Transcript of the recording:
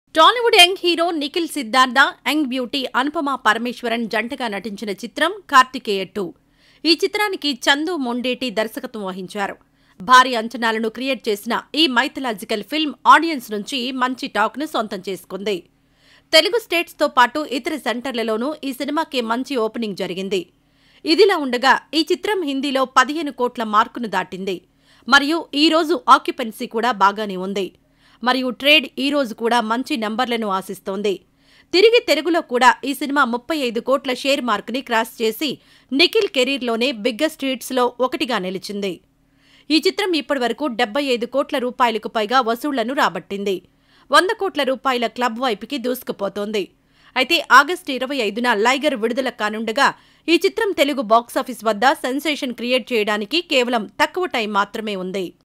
Tollywood young hero Nikhil Siddhartha young beauty Anupama Parameswaran జంటగా నటించిన చిత్రం కార్తికేయ టూ ఈ చిత్రానికి చందు మొండేటి దర్శకత్వం వహించారు భారీ అంచనాలను క్రియేట్ చేసిన ఈ మైథలాజికల్ ఫిల్మ్ ఆడియన్స్ నుంచి మంచి టాక్ను సొంతం చేసుకుంది తెలుగు స్టేట్స్తో పాటు ఇతర సెంటర్లలోనూ ఈ సినిమాకి మంచి ఓపెనింగ్ జరిగింది ఇదిలా ఉండగా ఈ చిత్రం హిందీలో పదిహేను కోట్ల మార్కును దాటింది మరియు ఈ రోజు ఆక్యుపెన్సీ కూడా బాగానే ఉంది మరియు ట్రేడ్ ఈ రోజు కూడా మంచి నంబర్లను ఆశిస్తోంది తిరిగి తెలుగులో కూడా ఈ సినిమా ముప్పై ఐదు కోట్ల షేర్ మార్కుని క్రాస్ చేసి నిఖిల్ కెరీర్లోనే బిగ్గెస్ట్ హిట్స్లో ఒకటిగా నిలిచింది ఈ చిత్రం ఇప్పటివరకు డెబ్బై ఐదు కోట్ల రూపాయలకు పైగా వసూళ్లను రాబట్టింది వంద కోట్ల రూపాయల క్లబ్ వైపుకి దూసుకుపోతోంది అయితే ఆగస్టు ఇరవై ఐదున లైగర్ విడుదల కానుండగా ఈ చిత్రం తెలుగు బాక్సాఫీస్ వద్ద సెన్సేషన్ క్రియేట్ చేయడానికి కేవలం తక్కువ టైం మాత్రమే ఉంది